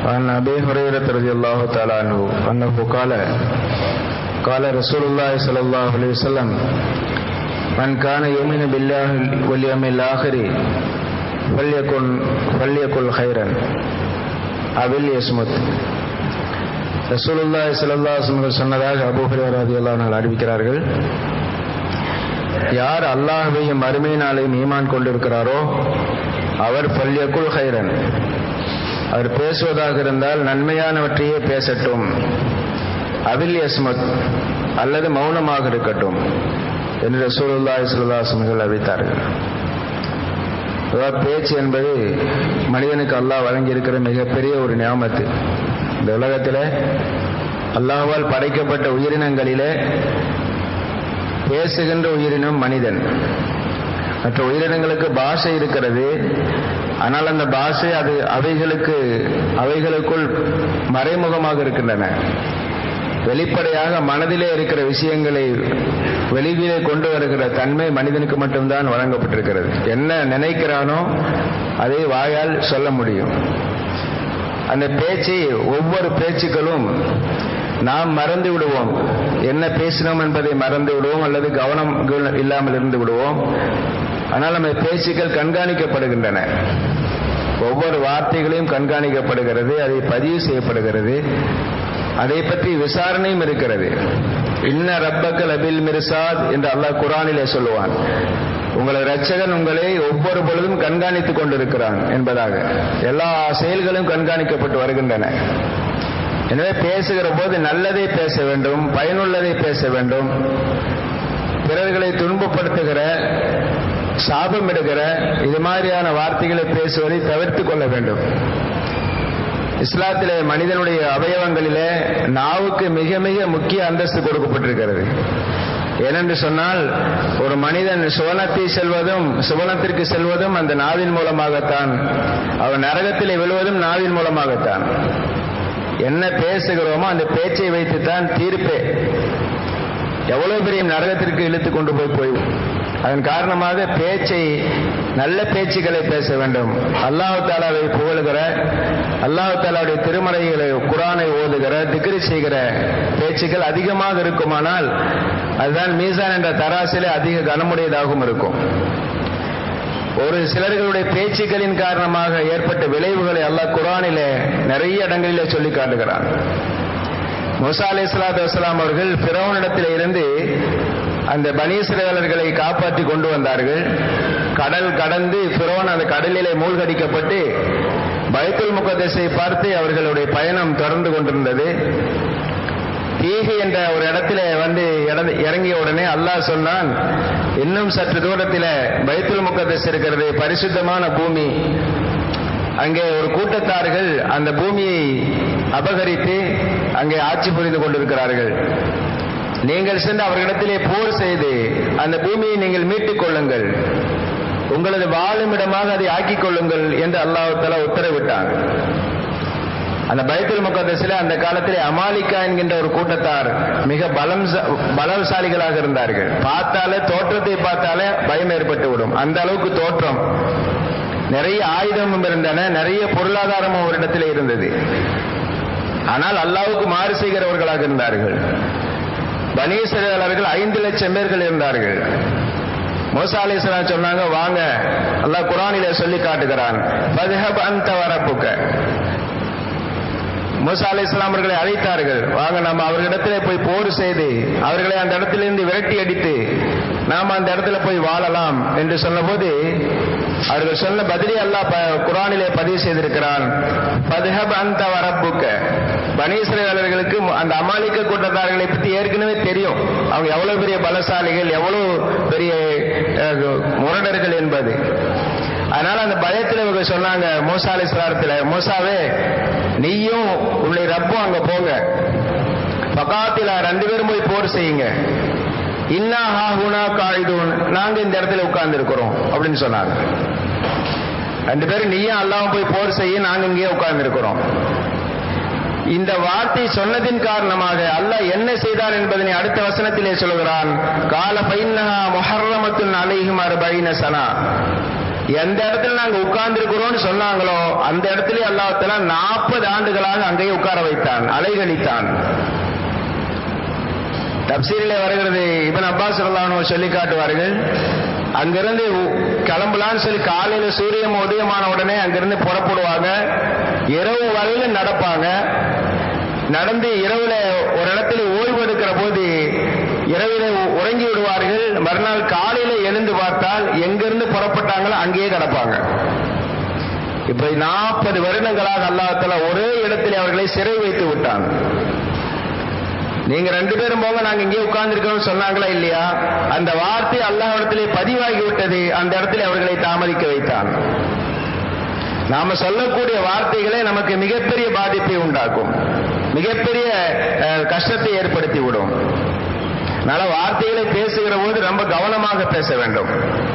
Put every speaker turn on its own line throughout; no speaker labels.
عن أبي هريرة رضي الله تعالى عنه أنه قال قال رسول الله صلى الله عليه وسلم من كان يؤمن بالله واليوم الآخر فليكن فليكن خيرا அவில் யஸ்முத் ரசூலுல்லாஹி ஸல்லல்லாஹு அலைஹி வஸல்லம் சொன்னதாக அபூ ஹுரைரா রাদিয়াল্লাহு அன்ஹு அறிவிக்கிறார்கள் யார் அல்லாஹ்வையும் மறுமை நாளையும் ஈமான் கொண்டிருக்கிறாரோ அவர் பல்யக்குல் ஹைரன் அவர் பேசுவதாக இருந்தால் நன்மையானவற்றையே பேசட்டும் அவில் யஸ்மத் அல்லது மௌனமாக இருக்கட்டும் என்று ரசூலுல்லாஹி ஸல்லல்லாஹு அலைஹி வஸல்லம் அறிவித்தார்கள் அதாவது பேச்சு என்பது மனிதனுக்கு அல்லாஹ் வழங்கி இருக்கிற மிகப்பெரிய ஒரு ஞாபகத்து இந்த உலகத்தில் அல்லாஹால் படைக்கப்பட்ட உயிரினங்களிலே பேசுகின்ற உயிரினம் மனிதன் மற்ற உயிரினங்களுக்கு பாஷை இருக்கிறது ஆனால் அந்த பாஷை அது அவைகளுக்கு அவைகளுக்குள் மறைமுகமாக இருக்கின்றன வெளிப்படையாக மனதிலே இருக்கிற விஷயங்களை வெளியிலே கொண்டு வருகிற தன்மை மனிதனுக்கு மட்டும்தான் வழங்கப்பட்டிருக்கிறது என்ன நினைக்கிறானோ அதை வாயால் சொல்ல முடியும் அந்த பேச்சை ஒவ்வொரு பேச்சுக்களும் நாம் மறந்து விடுவோம் என்ன பேசினோம் என்பதை மறந்து விடுவோம் அல்லது கவனம் இல்லாமல் இருந்து விடுவோம் ஆனால் நம்ம பேச்சுக்கள் கண்காணிக்கப்படுகின்றன ஒவ்வொரு வார்த்தைகளையும் கண்காணிக்கப்படுகிறது அதை பதிவு செய்யப்படுகிறது அதை பற்றி விசாரணையும் இருக்கிறது இன்ன ரப்பக்கல் அபில் மிர்சாத் என்று அல்லாஹ் குரானிலே சொல்லுவான் உங்களது ரட்சகன் உங்களை ஒவ்வொரு பொழுதும் கண்காணித்துக் கொண்டிருக்கிறான் என்பதாக எல்லா செயல்களும் கண்காணிக்கப்பட்டு வருகின்றன எனவே பேசுகிற போது நல்லதை பேச வேண்டும் பயனுள்ளதை பேச வேண்டும் பிறர்களை துன்பப்படுத்துகிற சாபமிடுகிற இது மாதிரியான வார்த்தைகளை பேசுவதை தவிர்த்து கொள்ள வேண்டும் இஸ்லாத்திலே மனிதனுடைய அவயவங்களிலே நாவுக்கு மிக மிக முக்கிய அந்தஸ்து கொடுக்கப்பட்டிருக்கிறது ஏனென்று சொன்னால் ஒரு மனிதன் சுவனத்தை செல்வதும் சுவனத்திற்கு செல்வதும் அந்த நாவின் மூலமாகத்தான் அவன் நரகத்திலே விழுவதும் நாவின் மூலமாகத்தான் என்ன பேசுகிறோமோ அந்த பேச்சை வைத்துத்தான் தீர்ப்பே எவ்வளவு பெரிய நரகத்திற்கு இழுத்து கொண்டு போய் போய் அதன் காரணமாக பேச்சை நல்ல பேச்சுக்களை பேச வேண்டும் அல்லாஹு தாலாவை புகழுகிற அல்லாஹு தாலாவுடைய திருமறைகளை குரானை ஓதுகிற திக்ரி செய்கிற பேச்சுக்கள் அதிகமாக இருக்குமானால் அதுதான் மீசான் என்ற தராசிலே அதிக கனமுடையதாகவும் இருக்கும் ஒரு சிலர்களுடைய பேச்சுக்களின் காரணமாக ஏற்பட்ட விளைவுகளை அல்லாஹ் குரானிலே நிறைய இடங்களிலே சொல்லி காட்டுகிறான் முசா அலி இஸ்லாத்து வஸ்லாம் அவர்கள் பிறவனிடத்தில் இருந்து அந்த பனீஸ்ரேலர்களை காப்பாற்றி கொண்டு வந்தார்கள் கடல் கடந்து பிறவன் அந்த கடலிலே மூழ்கடிக்கப்பட்டு பயத்துல் முகதேசை பார்த்து அவர்களுடைய பயணம் தொடர்ந்து கொண்டிருந்தது தீகு என்ற ஒரு இடத்துல வந்து இறங்கிய உடனே அல்லாஹ் சொன்னான் இன்னும் சற்று தூரத்தில் பைத்துல் முகதஸ் இருக்கிறது பரிசுத்தமான பூமி அங்கே ஒரு கூட்டத்தார்கள் அந்த பூமியை அபகரித்து அங்கே ஆட்சி புரிந்து கொண்டிருக்கிறார்கள் நீங்கள் சென்று அவர்களிடத்திலே போர் செய்து அந்த பூமியை நீங்கள் மீட்டுக் கொள்ளுங்கள் உங்களது வாழும் இடமாக அதை ஆக்கிக் கொள்ளுங்கள் என்று அல்லாஹால உத்தரவிட்டான் அந்த பைத்துல் முகதஸில் அந்த காலத்திலே அமாலிகா என்கின்ற ஒரு கூட்டத்தார் மிக பலம் பலசாலிகளாக இருந்தார்கள் பார்த்தாலே தோற்றத்தை பார்த்தாலே பயம் ஏற்பட்டு விடும் அந்த அளவுக்கு தோற்றம் நிறைய ஆயுதமும் இருந்தன நிறைய பொருளாதாரமும் ஒரு இடத்துல இருந்தது ஆனால் அல்லாவுக்கு மாறு செய்கிறவர்களாக இருந்தார்கள் பனீஸ்வரர்கள் ஐந்து லட்சம் பேர்கள் இருந்தார்கள் மோசா அலிஸ்லாம் சொன்னாங்க வாங்க அல்லாஹ் குரானில சொல்லி காட்டுகிறான் அந்த வரப்புக்க மூசா அலி இஸ்லாம் அவர்களை அழைத்தார்கள் வாங்க நம்ம அவர்களிடத்திலே போய் போர் செய்து அவர்களை அந்த இடத்திலிருந்து விரட்டி அடித்து நாம் அந்த இடத்துல போய் வாழலாம் என்று சொன்னபோது அவர்கள் சொன்ன பதிலே அல்லாஹ் குரானிலே பதிவு செய்திருக்கிறான் பதுஹப் அந்த வரப்புக்க பனீஸ்வரர்களுக்கு அந்த அமாலிக்க கூட்டத்தார்களை பற்றி ஏற்கனவே தெரியும் அவங்க எவ்வளவு பெரிய பலசாலிகள் எவ்வளவு பெரிய முரடர்கள் என்பது அதனால அந்த பயத்தில் இவங்க சொன்னாங்க மூசா அலி இஸ்லாத்துல மூசாவே நீயும் உன்னுடைய ரப்பும் அங்க போங்க பக்காத்தில ரெண்டு பேரும் போய் போர் செய்யுங்க இன்னா ஹாஹுனா காயுதூன் நாங்க இந்த இடத்துல உட்கார்ந்து இருக்கிறோம் அப்படின்னு சொன்னாங்க ரெண்டு பேரும் நீயும் அல்லாவும் போய் போர் செய்ய நாங்க இங்கேயே உட்கார்ந்து இருக்கிறோம் இந்த வார்த்தை சொன்னதின் காரணமாக அல்லாஹ் என்ன செய்தான் என்பதனை அடுத்த வசனத்திலே சொல்கிறான் கால பைன்னஹா முஹர்ரமத்துன் அலைஹிம் அர்பைன சனா எந்த இடத்துல நாங்க உட்கார்ந்திருக்கிறோம்னு சொன்னாங்களோ அந்த இடத்துல அல்லாஹால நாற்பது ஆண்டுகளாக அங்கேயே உட்கார வைத்தான் அலைகழித்தான் தப்சீரிலே வருகிறது இவன் அப்பாஸ் அல்லானோ சொல்லி காட்டுவார்கள் அங்கிருந்து கிளம்பலான்னு சொல்லி காலையில சூரியன் உதயமான உடனே அங்கிருந்து புறப்படுவாங்க இரவு வரையில நடப்பாங்க நடந்து இரவுல ஒரு இடத்துல ஓய்வு எடுக்கிற போது இரவில உறங்கி விடுவார்கள் மறுநாள் காலையில எழுந்து பார்த்தால் எங்கிருந்து புறப்பட்டாங்களோ அங்கேயே கிடப்பாங்க இப்ப நாற்பது வருடங்களாக அல்லாஹால ஒரே இடத்தில் அவர்களை சிறை வைத்து விட்டான் நீங்க ரெண்டு பேரும் போங்க நாங்க இங்கே உட்கார்ந்துருக்கோம் சொன்னாங்களா இல்லையா அந்த வார்த்தை அல்லாஹிடத்திலே பதிவாகி விட்டது அந்த இடத்துல அவர்களை தாமதிக்க வைத்தான் நாம சொல்லக்கூடிய வார்த்தைகளே நமக்கு மிகப்பெரிய பாதிப்பை உண்டாக்கும் மிகப்பெரிய கஷ்டத்தை ஏற்படுத்தி விடும் அதனால வார்த்தைகளை பேசுகிற போது ரொம்ப கவனமாக பேச வேண்டும்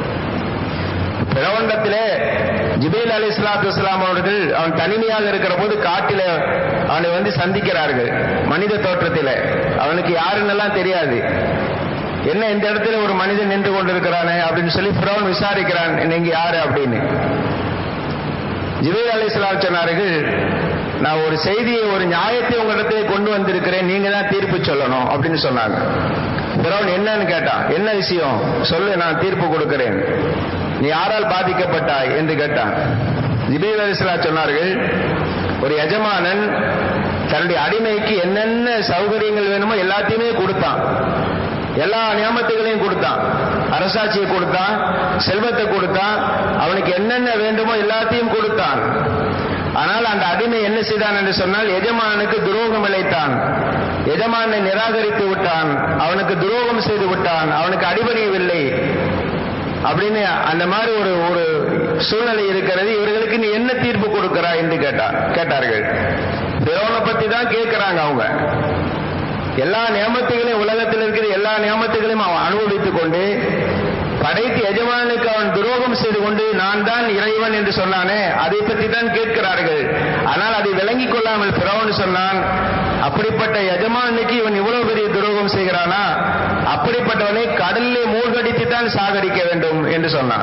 பிரபண்டத்திலே ஜிபேல் அலி இஸ்லாத்து இஸ்லாம் அவர்கள் அவன் தனிமையாக இருக்கிற போது காட்டில அவனை வந்து சந்திக்கிறார்கள் மனித தோற்றத்தில அவனுக்கு யாருன்னெல்லாம் தெரியாது என்ன இந்த இடத்துல ஒரு மனிதன் நின்று கொண்டிருக்கிறானே அப்படின்னு சொல்லி பிரவன் விசாரிக்கிறான் நீங்க யாரு அப்படின்னு ஜிபேல் அலி இஸ்லாம் சொன்னார்கள் நான் ஒரு செய்தியை ஒரு நியாயத்தை உங்களிடத்திலே கொண்டு வந்திருக்கிறேன் நீங்க தான் தீர்ப்பு சொல்லணும் அப்படின்னு சொன்னாங்க பிரவன் என்னன்னு கேட்டான் என்ன விஷயம் சொல்லு நான் தீர்ப்பு கொடுக்கிறேன் நீ யாரால் பாதிக்கப்பட்டாய் என்று கேட்டான் ஜிபீல் அலிஸ்லா சொன்னார்கள் ஒரு எஜமானன் தன்னுடைய அடிமைக்கு என்னென்ன சௌகரியங்கள் வேணுமோ எல்லாத்தையுமே கொடுத்தான் எல்லா நியமத்துகளையும் கொடுத்தான் அரசாட்சியை கொடுத்தான் செல்வத்தை கொடுத்தான் அவனுக்கு என்னென்ன வேண்டுமோ எல்லாத்தையும் கொடுத்தான் ஆனால் அந்த அடிமை என்ன செய்தான் என்று சொன்னால் எஜமானனுக்கு துரோகம் இழைத்தான் எஜமானை நிராகரித்து விட்டான் அவனுக்கு துரோகம் செய்து விட்டான் அவனுக்கு அடிபணியவில்லை அப்படின்னு அந்த மாதிரி ஒரு ஒரு சூழ்நிலை இருக்கிறது இவர்களுக்கு நீ என்ன தீர்ப்பு கொடுக்கிறா என்று கேட்டார் கேட்டார்கள் பிறவனை பத்தி தான் கேட்கிறாங்க அவங்க எல்லா நியமத்துகளையும் உலகத்தில் இருக்கிற எல்லா நியமத்துகளையும் அவன் அனுபவித்துக் கொண்டு படைத்து எஜமானுக்கு அவன் துரோகம் செய்து கொண்டு நான் தான் இறைவன் என்று சொன்னானே அதை பற்றி தான் கேட்கிறார்கள் ஆனால் அதை விளங்கிக் கொள்ளாமல் பிறவன் சொன்னான் அப்படிப்பட்ட எஜமானுக்கு இவன் இவ்வளவு பெரிய துரோகம் செய்கிறானா அப்படிப்பட்டவனை கடலிலே மூழ்கடித்து தான் சாகடிக்க வேண்டும் என்று சொன்னான்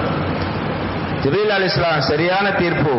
ஜிபீல் அலி இஸ்லாம் சரியான தீர்ப்பு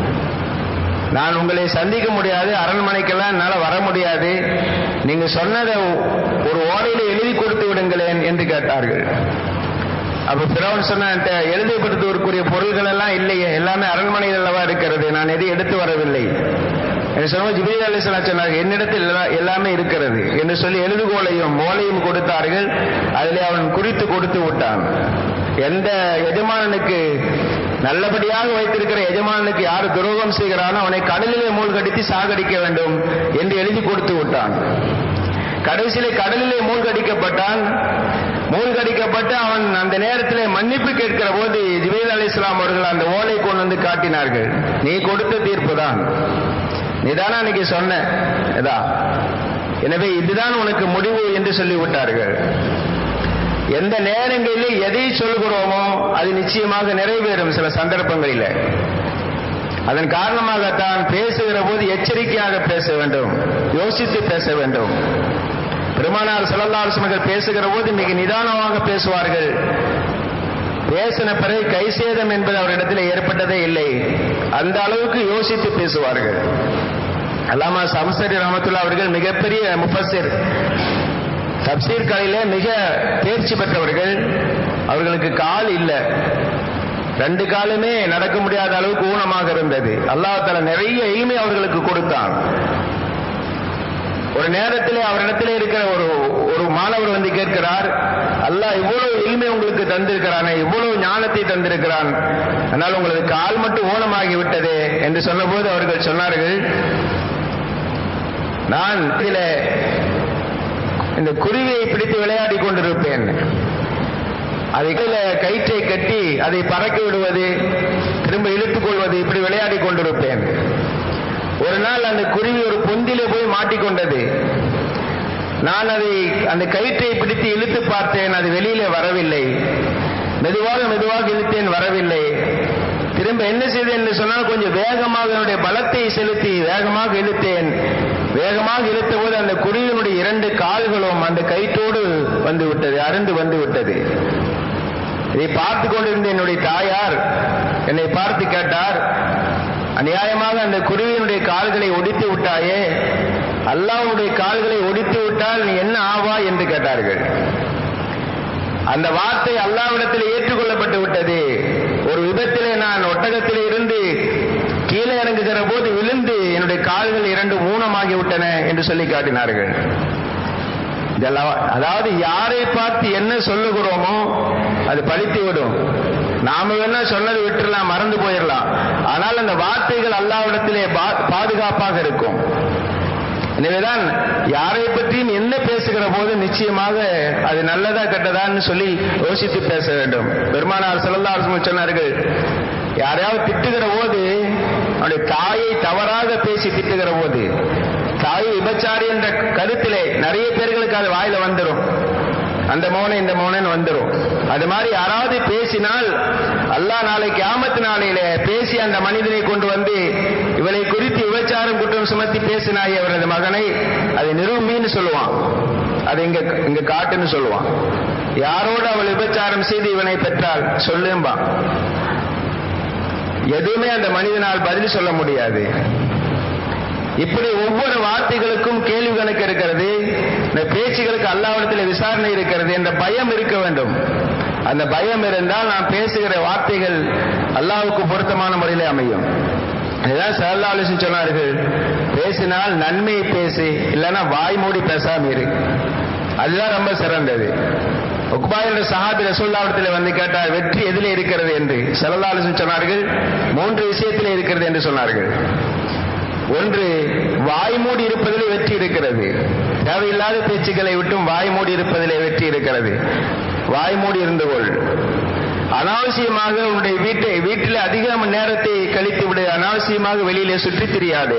நான் உங்களை சந்திக்க முடியாது அரண்மனைக்கெல்லாம் என்னால் வர முடியாது நீங்க சொன்னதை ஒரு ஓலையில எழுதி கொடுத்து விடுங்களேன் என்று கேட்டார்கள் அப்ப பிறவன் சொன்ன எழுதப்படுத்துவதற்குரிய பொருள்கள் எல்லாம் இல்லையே எல்லாமே அரண்மனையில் அல்லவா இருக்கிறது நான் எதையும் எடுத்து வரவில்லை என்று சொன்னால் ஜிபிரி அலிஸ்லா சொன்னார் என்னிடத்தில் எல்லாமே இருக்கிறது என்று சொல்லி எழுதுகோலையும் ஓலையும் கொடுத்தார்கள் அதிலே அவன் குறித்து கொடுத்து விட்டான் எந்த எஜமானனுக்கு நல்லபடியாக வைத்திருக்கிற எஜமானனுக்கு யார் துரோகம் செய்கிறானோ அவனை கடலிலே மூழ்கடித்து சாகடிக்க வேண்டும் என்று எழுதி கொடுத்து விட்டான் கடைசியிலே கடலிலே மூழ்கடிக்கப்பட்டான் மூழ்கடிக்கப்பட்டு அவன் அந்த நேரத்தில் மன்னிப்பு கேட்கிற போது ஜிபேல் அலி இஸ்லாம் அவர்கள் அந்த ஓலை கொண்டு வந்து காட்டினார்கள் நீ கொடுத்த தீர்ப்பு தான் நீதானா அன்னைக்கு சொன்ன இதா எனவே இதுதான் உனக்கு முடிவு என்று சொல்லி விட்டார்கள் எந்த நேரங்களில் எதை சொல்கிறோமோ அது நிச்சயமாக நிறைவேறும் சில சந்தர்ப்பங்களில் அதன் காரணமாகத்தான் பேசுகிற போது எச்சரிக்கையாக பேச வேண்டும் யோசித்து பேச வேண்டும் பெருமானார் செல்லல்லாசனர்கள் பேசுகிற போது மிக நிதானமாக பேசுவார்கள் பேசின பிறகு கை சேதம் என்பது அவரிடத்தில் ஏற்பட்டதே இல்லை அந்த அளவுக்கு யோசித்து பேசுவார்கள் அல்லாமா சம்சரி ரஹமத்துல்லா அவர்கள் மிகப்பெரிய முஃபஸிர் தப்சீர் கலையில மிக தேர்ச்சி பெற்றவர்கள் அவர்களுக்கு கால் இல்லை ரெண்டு காலுமே நடக்க முடியாத அளவுக்கு ஊனமாக இருந்தது அல்லாஹால நிறைய எளிமை அவர்களுக்கு கொடுத்தான் ஒரு நேரத்திலே அவரிடத்திலே இருக்கிற ஒரு ஒரு மாணவர் வந்து கேட்கிறார் அல்லாஹ் இவ்வளவு எளிமை உங்களுக்கு தந்திருக்கிறானே இவ்வளவு ஞானத்தை தந்திருக்கிறான் ஆனால் உங்களுக்கு கால் மட்டும் ஊனமாகி விட்டதே என்று சொன்னபோது அவர்கள் சொன்னார்கள் நான் இதில் இந்த குருவியை பிடித்து விளையாடி கொண்டிருப்பேன் அதை கயிற்றை கட்டி அதை பறக்க விடுவது திரும்ப இழுத்துக் கொள்வது இப்படி விளையாடி கொண்டிருப்பேன் ஒரு நாள் அந்த குருவி ஒரு பொந்திலே போய் மாட்டிக்கொண்டது நான் அதை அந்த கயிற்றை பிடித்து இழுத்து பார்த்தேன் அது வெளியில வரவில்லை மெதுவாக மெதுவாக இழுத்தேன் வரவில்லை திரும்ப என்ன செய்தேன் என்று சொன்னால் கொஞ்சம் வேகமாக என்னுடைய பலத்தை செலுத்தி வேகமாக இழுத்தேன் வேகமாக இழுத்த போது அந்த குருவினுடைய இரண்டு கால்களும் அந்த கயிற்றோடு வந்து விட்டது அருந்து வந்து விட்டது இதை பார்த்து கொண்டிருந்த என்னுடைய தாயார் என்னை பார்த்து கேட்டார் அநியாயமாக அந்த குருவியினுடைய கால்களை ஒடித்து விட்டாயே அல்லாவுடைய கால்களை ஒடித்து விட்டால் நீ என்ன ஆவா என்று கேட்டார்கள் அந்த வார்த்தை அல்லாவிடத்தில் ஏற்றுக்கொள்ளப்பட்டு விட்டது ஒரு விபத்திலே நான் ஒட்டகத்திலே இருந்து கீழே இறங்குகிற போது விழுந்து என்னுடைய கால்கள் இரண்டு ஊனமாகி விட்டன என்று சொல்லி காட்டினார்கள் இதெல்லாம் அதாவது யாரை பார்த்து என்ன சொல்லுகிறோமோ அது பழித்து விடும் நாம வேணா சொன்னது விட்டுலாம் மறந்து போயிடலாம் ஆனால் அந்த வார்த்தைகள் அல்லாவிடத்திலே பாதுகாப்பாக இருக்கும் எனவேதான் யாரை பற்றியும் என்ன பேசுகிற போது நிச்சயமாக அது நல்லதா கெட்டதான்னு சொல்லி யோசித்து பேச வேண்டும் பெருமானார் செல்லல்லா சொன்னார்கள் யாரையாவது திட்டுகிற போது அவனுடைய தாயை தவறாக பேசி திட்டுகிற போது தாய் விபச்சாரி என்ற கருத்திலே நிறைய பேர்களுக்கு அது வாயில வந்துடும் அந்த மௌனம் இந்த மௌனன் வந்துடும் அது மாதிரி யாராவது பேசினால் அல்லா நாளைக்கு ஆமத்து நாளையில பேசி அந்த மனிதனை கொண்டு வந்து இவளை குறித்து விபச்சாரம் குற்றம் சுமத்தி பேசினாய் அவரது மகனை அதை நிரூபின்னு சொல்லுவான் அதை இங்க இங்க காட்டுன்னு சொல்லுவான் யாரோடு அவள் விபச்சாரம் செய்து இவனை பெற்றால் சொல்லும்பா எதுவுமே அந்த மனிதனால் பதில் சொல்ல முடியாது இப்படி ஒவ்வொரு வார்த்தைகளுக்கும் கேள்வி கணக்கு இருக்கிறது இந்த பேச்சுகளுக்கு அல்லாவிடத்தில் விசாரணை இருக்கிறது என்ற பயம் இருக்க வேண்டும் அந்த பயம் இருந்தால் நாம் பேசுகிற வார்த்தைகள் அல்லாவுக்கு பொருத்தமான முறையில் அமையும் இதுதான் சரலாலிசன் சொன்னார்கள் பேசினால் நன்மையை பேசு இல்லைன்னா வாய் மூடி பேசாம இரு அதுதான் ரொம்ப சிறந்தது உக்பாயோட சஹாபி ரசூல்லாவிடத்தில் வந்து கேட்டார் வெற்றி எதிலே இருக்கிறது என்று சரலாலிசன் சொன்னார்கள் மூன்று விஷயத்திலே இருக்கிறது என்று சொன்னார்கள் ஒன்று வாய்மூடி இருப்பதிலே வெற்றி இருக்கிறது தேவையில்லாத பேச்சுக்களை விட்டும் வாய்மூடி இருப்பதிலே வெற்றி இருக்கிறது வாய்மூடி இருந்து கொள் அனாவசியமாக உன்னுடைய வீட்டை வீட்டில் அதிக நேரத்தை கழித்து விடு அனாவசியமாக வெளியிலே சுற்றி தெரியாது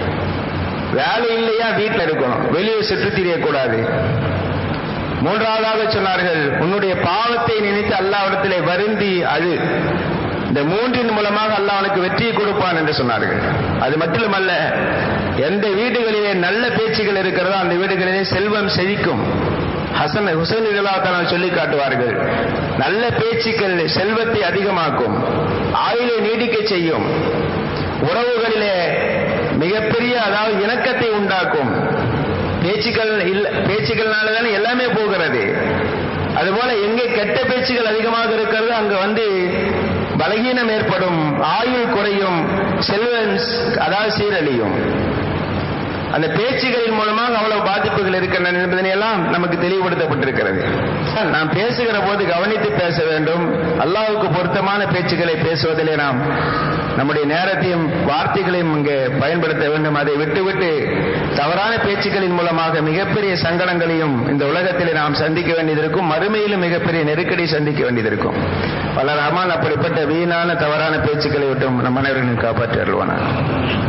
வேலை இல்லையா வீட்டில் இருக்கணும் வெளியே சுற்றி தெரியக்கூடாது மூன்றாவதாக சொன்னார்கள் உன்னுடைய பாவத்தை நினைத்து அல்லாவிடத்திலே வருந்தி அழு இந்த மூன்றின் மூலமாக அல்லாஹ் அவனுக்கு வெற்றியை கொடுப்பான் என்று சொன்னார்கள் அது மட்டுமல்ல எந்த வீடுகளிலே நல்ல பேச்சுகள் இருக்கிறதோ அந்த வீடுகளிலே செல்வம் செழிக்கும் ஹசன் ஹுசைன் இல்லாதான் சொல்லி காட்டுவார்கள் நல்ல பேச்சுக்கள் செல்வத்தை அதிகமாக்கும் ஆயுளை நீடிக்க செய்யும் உறவுகளிலே மிகப்பெரிய அதாவது இணக்கத்தை உண்டாக்கும் பேச்சுக்கள் இல்ல பேச்சுக்கள்னால தானே எல்லாமே போகிறது அதுபோல எங்கே கெட்ட பேச்சுகள் அதிகமாக இருக்கிறது அங்க வந்து பலகீனம் ஏற்படும் ஆயுள் குறையும் செல்வன் அதாவது சீரழியும் அந்த பேச்சுகளின் மூலமாக அவ்வளவு பாதிப்புகள் இருக்கின்றன என்பதனை எல்லாம் நமக்கு தெளிவுபடுத்தப்பட்டிருக்கிறது நாம் பேசுகிற போது கவனித்து பேச வேண்டும் அல்லாவுக்கு பொருத்தமான பேச்சுக்களை பேசுவதிலே நாம் நம்முடைய நேரத்தையும் வார்த்தைகளையும் இங்கே பயன்படுத்த வேண்டும் அதை விட்டுவிட்டு தவறான பேச்சுக்களின் மூலமாக மிகப்பெரிய சங்கடங்களையும் இந்த உலகத்திலே நாம் சந்திக்க வேண்டியதற்கும் மறுமையிலும் மிகப்பெரிய நெருக்கடி சந்திக்க வேண்டியதற்கும் பல ரஹ்மான் அப்படிப்பட்ட வீணான தவறான பேச்சுக்களை விட்டும் நம் அனைவர்களையும் காப்பாற்றி அருள்வானார்